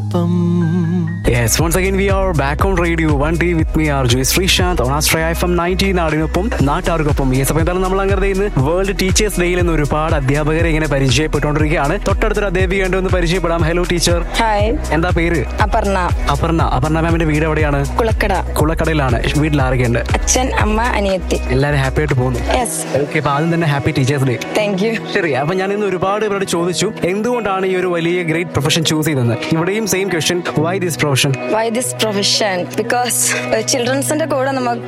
ഒപ്പം Yes, once again we are back on radio one day with me RJ Sreesanth on Astray FM 19 നാടിനൊപ്പം നാട്ടാർക്കൊപ്പം ഈ സമയത്താണ് നമ്മൾ അങ്ങനെ ഇന്ന് വേൾഡ് ടീച്ചേഴ്സ് ഡേയിൽ നിന്ന് ഒരുപാട് അധ്യാപകരെ ഇങ്ങനെ പരിചയപ്പെട്ടുകൊണ്ടിരിക്കുകയാണ് തൊട്ടടുത്തൊരു അധ്യാപിക ഒന്ന് പരിചയപ്പെടാം ഹലോ ടീച്ചർ ഹായ് എന്താ പേര് അപർണ അപർണ അപർണ മാമിന്റെ വീട് എവിടെയാണ് കുളക്കട കുളക്കടയിലാണ് വീട്ടിൽ ആരൊക്കെയുണ്ട് അച്ഛൻ അമ്മ അനിയത്തി എല്ലാവരും ഹാപ്പി ആയിട്ട് പോകുന്നു യെസ് ഓക്കെ അപ്പൊ ആദ്യം തന്നെ happy teachers day thank you ശരി അപ്പൊ ഞാൻ ഇന്ന് ഒരുപാട് പേരോട് ചോദിച്ചു എന്തുകൊണ്ടാണ് ഈ ഒരു വലിയ ഗ്രേറ്റ് പ്രൊഫഷൻ ചൂസ് ചെയ്തത് ഇവിടെയും same question why this profession why this profession because ചിൽഡ്രൻസിന്റെ കൂടെ നമുക്ക്